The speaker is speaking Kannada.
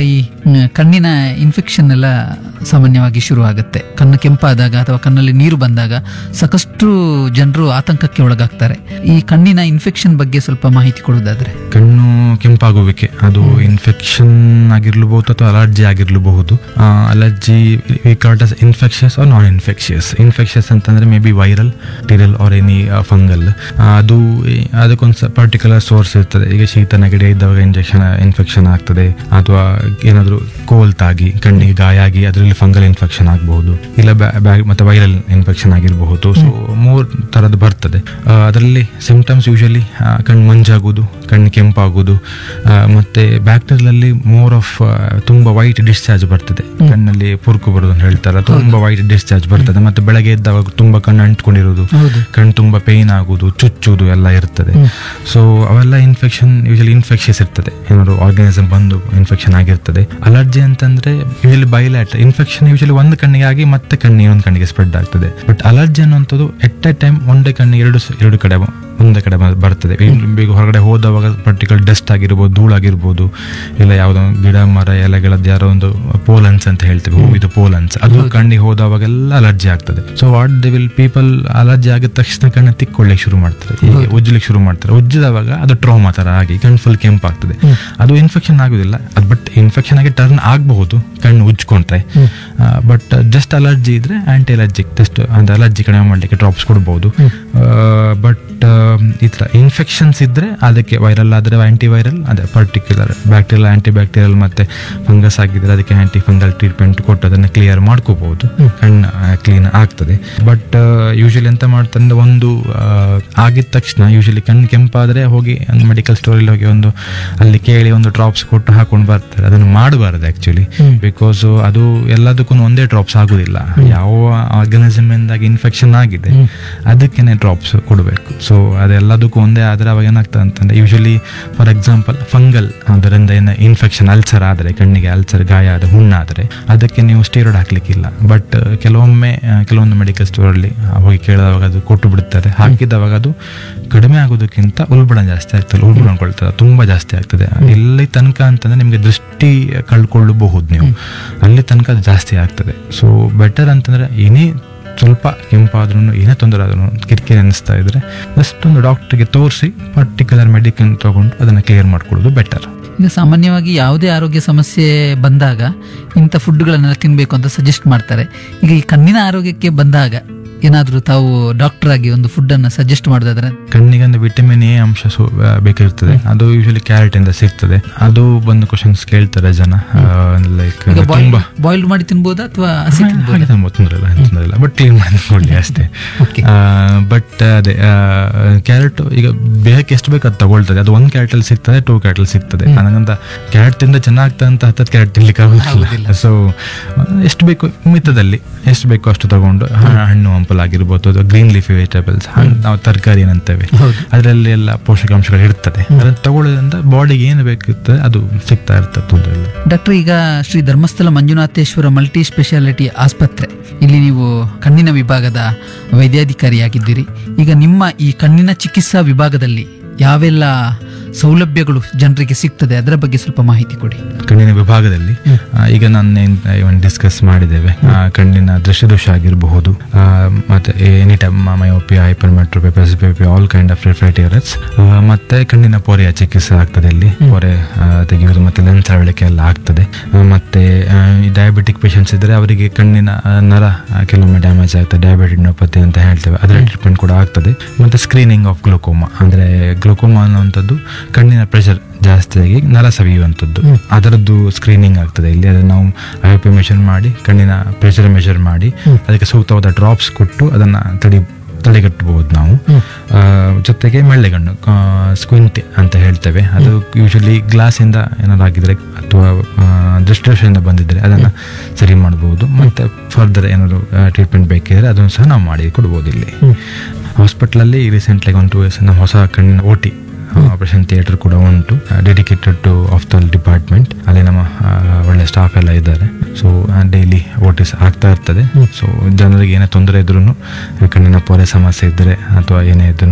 ಈ ಮ್, ಕಣ್ಣಿನ ಇನ್ಫೆಕ್ಷನ್ ಎಲ್ಲ ಸಾಮಾನ್ಯವಾಗಿ ಶುರು ಆಗುತ್ತೆ ಕಣ್ಣು ಕೆಂಪಾದಾಗ ಅಥವಾ ಕಣ್ಣಲ್ಲಿ ನೀರು ಬಂದಾಗ ಸಾಕಷ್ಟು ಜನರು ಆತಂಕಕ್ಕೆ ಒಳಗಾಗ್ತಾರೆ ಈ ಕಣ್ಣಿನ ಇನ್ಫೆಕ್ಷನ್ ಬಗ್ಗೆ ಸ್ವಲ್ಪ ಮಾಹಿತಿ ಕೊಡೋದಾದ್ರೆ ಕಣ್ಣು ಕೆಂಪಾಗುವಿಕೆ ಅದು ಇನ್ಫೆಕ್ಷನ್ ಆಗಿರ್ಲಬಹುದು ಅಥವಾ ಅಲರ್ಜಿ ಆಗಿರ್ಲಬಹುದು allergy we called infectious or non infectious infectious ಅಂತಂದ್ರೆ ಮೇ ಬಿ ವೈರಲ್ ಟಿರಲ್ ಆರ್ ಎನಿ ಫಂಗಲ್ ಅದು ಅದಕ್ಕೊಂದು ಪರ್ಟಿಕ್ಯುಲರ್ ಸೋರ್ಸ್ ಇರ್ತದೆ ಈಗ ಶೀತ ನೆಗಡಿ ಇದ್ದಾಗ ಇಂಜೆಕ್ಷನ್ ಇನ್ಫೆಕ್ಷನ್ ಆಗ್ತದೆ ಅಥವಾ ಏನಾದರೂ ಕೋಲ್ ತಾಗಿ ಕಣ್ಣಿಗೆ ಗಾಯ ಆಗಿ ಅದರಲ್ಲಿ ಫಂಗಲ್ ಇನ್ಫೆಕ್ಷನ್ ಆಗಬಹುದು ಇಲ್ಲ ಬ್ಯಾ- ಮತ್ತೆ ವೈರಲ್ ಇನ್ಫೆಕ್ಷನ್ ಆಗಿರಬಹುದು ಸೊ ಮೂರು ಥರದ್ದು ಬರ್ತದೆ ಆ, ಅದರಲ್ಲಿ ಸಿಂಪ್ಟಮ್ಸ್ ಯೂಶಲಿ ಕಣ್ಣು ಮಂಜಾಗೋದು ಕಣ್ಣು ಕೆಂಪಾಗೋದು ಆ, ಮತ್ತೆ ಬ್ಯಾಕ್ಟೀರಿಯಲ್ ಮೋರ್ ಆಫ್ ತುಂಬಾ ವೈಟ್ ಡಿಸ್ಚಾರ್ಜ್ ಬರ್ತದೆ ಕಣ್ಣಲ್ಲಿ ಪುರ್ಕು ಬರೋದು ಅಂತ ಹೇಳ್ತಾರೆ ತುಂಬಾ ವೈಟ್ ಡಿಸ್ಚಾರ್ಜ್ ಬರ್ತದೆ ಮತ್ತೆ ಬೆಳಗ್ಗೆ ಎದ್ದಾಗ ತುಂಬಾ ಕಣ್ಣು ಅಂಟ್ಕೊಂಡಿರೋದು ಹೌದು ಕಣ್ಣು ತುಂಬಾ ಪೇನ್ ಆಗುದು ಚುಚ್ಚುದು ಎಲ್ಲ ಇರ್ತದೆ ಸೊ ಅವೆಲ್ಲ ಇನ್ಫೆಕ್ಷನ್ ಯೂಶಲಿ ಇನ್ಫೆಕ್ಷಸ್ ಇರ್ತದೆ ಏನಾದ್ರು ಆರ್ಗನಿಸಮ್ ಬಂದು ಇನ್ಫೆಕ್ಷನ್ ಆಗಿರ್ತದೆ ಅಲರ್ಜಿ ಅಂತಂದ್ರೆ ಯೂಶಲಿ ಬೈಲ್ಯಾಟ್ ಇನ್ಫೆಕ್ಷನ್ ಯೂಶಲಿ ಒಂದು ಕಣ್ಣಿಗೆ ಆಗಿ ಮತ್ತೆ ಕಣ್ಣಿಗೆ ಇನ್ನೊಂದು ಕಣ್ಣಿಗೆ ಸ್ಪ್ರೆಡ್ ಆಗ್ತದೆ ಬಟ್ ಅಲರ್ಜಿ ಅನ್ನುವಂಥದ್ದು ಎಟ್ ಎ ಟೈಮ್ ಒಂದೇ ಕಣ್ಣಿಗೆ ಎರಡು ಸ- ಎರಡು ಕಡೆ ಒಂದೇ ಕಡೆ ಬ- ಬರ್ತದೆ ಈಗ ಹೊರಗಡೆ ಹೋದವಾಗ ಪರ್ಟಿಕ್ಯುಲರ್ ಡಸ್ಟ್ ಆಗಿರ್ಬೋದು ಧೂಳಾಗಿರ್ಬೋದು ಇಲ್ಲ ಯಾವುದೋ ಗಿಡ ಮರ ಎಲೆಗಳದ್ದು ಯಾರೋ ಒಂದು ಪೋಲನ್ಸ್ ಅಂತ ಹೇಳ್ತೇವೆ ಹೂವಿದು ಪೋಲನ್ಸ್ ಅದು ಕಣ್ಣಿಗೆ ಹೋದವಾಗೆಲ್ಲ ಅಲರ್ಜಿ ಆಗ್ತದೆ so what they will people allergy ಆಗಿದ ತಕ್ಷಣ ಕಣ್ಣು ತಿಕ್ಕೊಳ್ಳಿಕ್ಕೆ ಶುರು ಮಾಡ್ತಾರೆ ಹೀಗೆ ಉಜ್ಜಲಿಕ್ಕೆ ಶುರು ಮಾಡ್ತಾರೆ ಉಜ್ಜಿದವಾಗ ಅದು ಟ್ರೋಮಾ ತರ ಆಗಿ ಕಣ್ಣು ಫುಲ್ ಕೆಂಪಾಗ್ತದೆ ಅದು ಇನ್ಫೆಕ್ಷನ್ ಆಗುದಿಲ್ಲ ಅದು ಬಟ್ ಇನ್ಫೆಕ್ಷನ್ ಆಗಿ ಟರ್ನ್ ಆಗಬಹುದು ಕಣ್ಣು ಉಜ್ಕೊಂಡ್ರೆ ಬಟ್ ಜಸ್ಟ್ ಅಲರ್ಜಿ ಇದ್ರೆ ಆಂಟಿ ಅಲರ್ಜಿಕ್ ಜಸ್ಟ್ ಅಂದ್ರೆ ಅಲರ್ಜಿ ಕಡಿಮೆ ಮಾಡಲಿಕ್ಕೆ ಡ್ರಾಪ್ಸ್ ಕೊಡ್ಬೋದು ಬಟ್ ಈ ಥರ ಇನ್ಫೆಕ್ಷನ್ಸ್ ಇದ್ರೆ ಅದಕ್ಕೆ ವೈರಲ್ ಆದರೆ ಆಂಟಿ ವೈರಲ್ ಅದೇ ಪರ್ಟಿಕ್ಯುಲರ್ ಬ್ಯಾಕ್ಟೀರಿಯಲ್ ಆಂಟಿ ಬ್ಯಾಕ್ಟೀರಿಯಲ್ ಮತ್ತೆ ಫಂಗಸ್ ಆಗಿದ್ರೆ ಅದಕ್ಕೆ ಆಂಟಿ ಫಂಗಲ್ ಟ್ರೀಟ್ಮೆಂಟ್ ಕೊಟ್ಟು ಅದನ್ನು ಕ್ಲಿಯರ್ ಮಾಡ್ಕೋಬಹುದು ಕಣ್ಣು ಕ್ಲೀನ್ ಆಗ್ತದೆ ಬಟ್ ಯೂಶಲಿ ಎಂತ ಮಾಡ್ತಾರೆ ಅಂದ್ರೆ ಒಂದು ಆ, ಆಗಿದ ತಕ್ಷಣ ಯೂಶಲಿ ಕಣ್ಣು ಕೆಂಪಾದ್ರೆ ಹೋಗಿ ಒಂದು ಮೆಡಿಕಲ್ ಸ್ಟೋರಲ್ಲಿ ಹೋಗಿ ಒಂದು ಅಲ್ಲಿ ಕೇಳಿ ಒಂದು ಡ್ರಾಪ್ಸ್ ಕೊಟ್ಟು ಹಾಕೊಂಡು ಬರ್ತಾರೆ ಅದನ್ನು ಮಾಡಬಾರದು ಆಕ್ಚುಲಿ ಬಿಕಾಸ್ ಅದು ಎಲ್ಲದಕ್ಕೂ ಒಂದೇ ಡ್ರಾಪ್ಸ್ ಆಗುದಿಲ್ಲ ಯಾವ ಆರ್ಗನಿಸಮ್ ಇಂದಾಗಿ ಇನ್ಫೆಕ್ಷನ್ ಆಗಿದೆ ಅದಕ್ಕೇನೆ ಡ್ರಾಪ್ಸ್ ಕೊಡಬೇಕು ಸೊ ಅದೆಲ್ಲದಕ್ಕೂ ಒಂದೇ ಆದ್ರೆ ಅವಾಗ ಏನಾಗ್ತದೆ ಅಂತಂದ್ರೆ ಯೂಶಲಿ ಫಾರ್ ಎಕ್ಸಾಂಪಲ್ ಫಂಗಲ್ ಅದರಿಂದ ಏನು ಇನ್ಫೆಕ್ಷನ್ ಅಲ್ಸರ್ ಆದರೆ ಕಣ್ಣಿಗೆ ಅಲ್ಸರ್ ಗಾಯ ಆದ ಹುಣ್ಣಾದರೆ ಅದಕ್ಕೆ ನೀವು ಸ್ಟೀರಾಯ್ಡ್ ಹಾಕ್ಲಿಕ್ಕಿಲ್ಲ ಬಟ್ ಕೆಲವೊಮ್ಮೆ ಆ, ಕೆಲವೊಂದು ಮೆಡಿಕಲ್ ಸ್ಟೋರಲ್ಲಿ ಹೋಗಿ ಕೇಳಿದವಾಗ ಅದು ಕೊಟ್ಟು ಬಿಡುತ್ತಾರೆ ಹಾಕಿದವಾಗ ಅದು ಕಡಿಮೆ ಆಗೋದಕ್ಕಿಂತ ಉಲ್ಬಣ ಜಾಸ್ತಿ ಆಗ್ತದೆ ಉಲ್ಬಣ ಅನ್ಕೊಳ್ತದೆ ತುಂಬಾ ಜಾಸ್ತಿ ಆಗ್ತದೆ ಇಲ್ಲಿ ತನಕ ಅಂತಂದ್ರೆ ನಿಮಗೆ ದೃಷ್ಟಿ ಕಳ್ಕೊಳ್ಳಬಹುದು ನೀವು ಅಲ್ಲಿ ತನಕ ಅದು ಜಾಸ್ತಿ ಆಗ್ತದೆ ಸೊ ಬೆಟರ್ ಅಂತಂದ್ರೆ ಏನೇ ಸ್ವಲ್ಪ ಕೆಂಪಾದ್ರೂ ಏನೇ ತೊಂದರೆ ಆದ್ರೂ ಕಿರಿಕಿರಿ ಅನಿಸ್ತಾ ಇದ್ರೆ ಜಸ್ಟ್ ಒಂದು ಡಾಕ್ಟರ್ಗೆ ತೋರಿಸಿ ಪರ್ಟಿಕ್ಯುಲರ್ ಮೆಡಿಸಿನ್ ತಗೊಂಡು ಅದನ್ನು ಕ್ಲಿಯರ್ ಮಾಡ್ಕೊಳ್ಳೋದು ಬೆಟರ್ ಈಗ ಸಾಮಾನ್ಯವಾಗಿ ಯಾವುದೇ ಆರೋಗ್ಯ ಸಮಸ್ಯೆ ಬಂದಾಗ ಇಂಥ ಫುಡ್ಗಳನ್ನೆಲ್ಲ ತಿನ್ನಬೇಕು ಅಂತ ಸಜೆಸ್ಟ್ ಮಾಡ್ತಾರೆ ಈಗ ಈ ಕಣ್ಣಿನ ಆರೋಗ್ಯಕ್ಕೆ ಬಂದಾಗ ಏನಾದರೂ ತಾವು ಡಾಕ್ಟರ್ ಆಗಿ ಒಂದು ಫುಡ್ಡನ್ನು ಸಜೆಸ್ಟ್ ಮಾಡೋದಾದ್ರೆ ಕಣ್ಣಿಗೆ ಒಂದು ವಿಟಮಿನ್ ಎ ಅಂಶ ಸು- ಆ, ಬೇಕಿರ್ತದೆ ಅದು ಯೂಶಲಿ ಕ್ಯಾರೆಟ್ ಇಂದ ಸಿಗ್ತದೆ ಅದು ಬಂದು ಕ್ವಶನ್ಸ್ ಕೇಳ್ತಾರೆ ಜನ ಲೈಕ್ ಈಗ ತುಂಬಾ ಬಾಯ್ಲ್ಡ್ ಮಾಡಿ ತಿನ್ಬೋದಾ ಅಥವಾ ಹಸಿ ತಿನ್ಬೋದಾ ಹಾಗೆ ತುಂಬ ತೊಂದರೆ ಇಲ್ಲ ಏನು ತೊಂದರೆ ಇಲ್ಲ ಬಟ್ ಕ್ಲೀನ್ ಮಾಡಿ ಕೊಡಲಿ ಅಷ್ಟೇ Okay. ಬಟ್ ಅದೇ ಕ್ಯಾರೆಟ್ ಈಗ ದೇಹಕ್ಕೆ ಎಷ್ಟು ಬೇಕು ಅದು ತಗೊಳ್ತದೆ ಅದು ಒಂದು ಕ್ಯಾರೆಟ್ ಅಲ್ಲಿ ಸಿಗ್ತದೆ ಟೂ ಕ್ಯಾರೆಟ್ ಅಲ್ಲಿ ಸಿಗ್ತದೆ ನನಗಂತ ಕ್ಯಾರೆಟ್ ತಿಂದ ಚೆನ್ನಾಗ್ತದೆ ಅಂತ ಹತ್ತತ್ತು ಕ್ಯಾರೆಟ್ ತಿನ್ಲಿಕ್ಕೆ ಆಗುದಿಲ್ಲ ಸೊ ಎಷ್ಟು ಬೇಕು ಮಿತದಲ್ಲಿ ಎಷ್ಟು ಬೇಕೋ ಅಷ್ಟು ತಗೊಂಡು ಹ- ಹಣ್ಣು ಹಂಪಲಾಗಿರ್ಬೋದು ಅಥವಾ ಗ್ರೀನ್ ಲೀಫಿ ವೆಜಿಟೇಬಲ್ಸ್ ನಾವು ತರಕಾರಿ ಏನಂತೇವೆ ಹೌದು. ಅದರಲ್ಲಿ ಎಲ್ಲ ಪೋಷಕಾಂಶಗಳು ಇರ್ತದೆ ಅದನ್ನು ತಗೊಳ್ಳೋದ್ರಿಂದ ಬಾಡಿಗೆ ಏನು ಬೇಕಿರ್ತದೆ ಅದು ಸಿಗ್ತಾ ಇರ್ತದೆ ತೊಂದರೆ ಇಲ್ಲ ಡಾಕ್ಟರ್ ಈಗ ಶ್ರೀ ಧರ್ಮಸ್ಥಳ ಮಂಜುನಾಥೇಶ್ವರ ಮಲ್ಟಿ ಸ್ಪೆಷಾಲಿಟಿ ಆಸ್ಪತ್ರೆ ಇಲ್ಲಿ ನೀವು ಕಣ್ಣಿನ ವಿಭಾಗದ ವೈದ್ಯಾಧಿಕಾರಿಯಾಗಿದ್ದೀರಿ ಈಗ ನಿಮ್ಮ ಈ ಕಣ್ಣಿನ ಚಿಕಿತ್ಸಾ ವಿಭಾಗದಲ್ಲಿ ಯಾವೆಲ್ಲ ಸೌಲಭ್ಯಗಳು ಜನರಿಗೆ ಸಿಗ್ತದೆ ಅದರ ಬಗ್ಗೆ ಸ್ವಲ್ಪ ಮಾಹಿತಿ ಕೊಡಿ ಕಣ್ಣಿನ ವಿಭಾಗದಲ್ಲಿ ಆ, ಈಗ ನಾನು ಡಿಸ್ಕಸ್ ಮಾಡಿದ್ದೇವೆ ಆ, ಕಣ್ಣಿನ ದೃಷ್ಟಿದೋಷ ಆಗಿರಬಹುದು ಆ, ಮತ್ತೆ any time myopia hypermetropia presbyopia all kind of refractive ಮತ್ತೆ ಕಣ್ಣಿನ ಪೊರೆಯ ಚಿಕಿತ್ಸೆ ಆಗ್ತದೆ ಇಲ್ಲಿ ಪೊರೆ ಆ, ತೆಗೆಯುವುದು ಮತ್ತೆ ಲೆನ್ಸ್ ಅಳವಳಿಕೆ ಎಲ್ಲ ಆಗ್ತದೆ ಆ, ಮತ್ತೆ ಡಯಾಬಿಟಿಕ್ ಪೇಷಂಟ್ಸ್ ಇದ್ರೆ ಅವರಿಗೆ ಕಣ್ಣಿನ ಆ, ನರ ಆ, ಕೆಲವೊಮ್ಮೆ ಡ್ಯಾಮೇಜ್ ಆಗ್ತದೆ ಡಯಾಬಿಟಿನೋಪತಿ ಅಂತ ಹೇಳ್ತೇವೆ ಅದರ ಟ್ರೀಟ್ಮೆಂಟ್ ಕೂಡ ಆಗ್ತದೆ ಮತ್ತೆ ಸ್ಕ್ರೀನಿಂಗ್ ಆಫ್ ಗ್ಲೋಕೋಮಾ ಅಂದ್ರೆ ಗ್ಲೋಕೋಮಾ ಅನ್ನುವಂಥದ್ದು ಕಣ್ಣಿನ ಪ್ರೆಷರ್ ಜಾಸ್ತಿಯಾಗಿ ನರ ಸವಿಯುವಂಥದ್ದು ಅದರದ್ದು ಸ್ಕ್ರೀನಿಂಗ್ ಆಗ್ತದೆ ಇಲ್ಲಿ ಅದನ್ನು ನಾವು ಐ ಪಿ ಮೆಷರ್ ಮಾಡಿ ಕಣ್ಣಿನ ಪ್ರೆಷರ್ ಮೆಷರ್ ಮಾಡಿ ಅದಕ್ಕೆ ಸೂಕ್ತವಾದ ಡ್ರಾಪ್ಸ್ ಕೊಟ್ಟು ಅದನ್ನು ತಡಿ ತಡೆಗಟ್ಟಬಹುದು ನಾವು ಆ, ಜೊತೆಗೆ ಮೆಳ್ಳೆಗಣ್ಣು ಸ್ಕ್ವಿಂಟಿ ಅಂತ ಹೇಳ್ತೇವೆ ಅದು ಯೂಶಲಿ ಗ್ಲಾಸಿಂದ ಏನಾದ್ರು ಆಗಿದ್ರೆ ಅಥವಾ ದೃಷ್ಟಿದೋಷದಿಂದ ಬಂದಿದ್ರೆ ಅದನ್ನು ಸರಿ ಮಾಡಬಹುದು ಮತ್ತೆ ಫರ್ದರ್ ಏನಾದ್ರು ಟ್ರೀಟ್ಮೆಂಟ್ ಬೇಕಿದ್ರೆ ಅದನ್ನು ಸಹ ನಾವು ಮಾಡಿ ಕೊಡ್ಬೋದು ಇಲ್ಲಿ ಹಾಸ್ಪಿಟ್ಲಲ್ಲಿ ರೀಸೆಂಟ್ಲಿ ಒಂದು ಟೂ ಇಯರ್ಸ್ ನಮ್ಮ ಹೊಸ ಕಣ್ಣಿನ ಓ ಟಿ ಆಪರೇಷನ್ ಥಿಯೇಟರ್ ಕೂಡ ಉಂಟು ಡೆಡಿಕೇಟೆಡ್ ಟು ಆಫ್ತಲ್ ಡಿಪಾರ್ಟ್ಮೆಂಟ್ ಅಲ್ಲಿ ನಮ್ಮ ಆ, ಒಳ್ಳೆ ಸ್ಟಾಫ್ ಎಲ್ಲ ಇದ್ದಾರೆ ಸೊ ಡೈಲಿ ಓಟಿಸ್ ಆಗ್ತಾ ಇರ್ತದೆ ಸೊ ಜನರಿಗೆ ಏನೇ ತೊಂದರೆ ಇದ್ರೂ ಕಣ್ಣಿನ ಪೊರೆ ಸಮಸ್ಯೆ ಇದ್ದರೆ ಅಥವಾ ಏನೇ ಇದ್ರೂ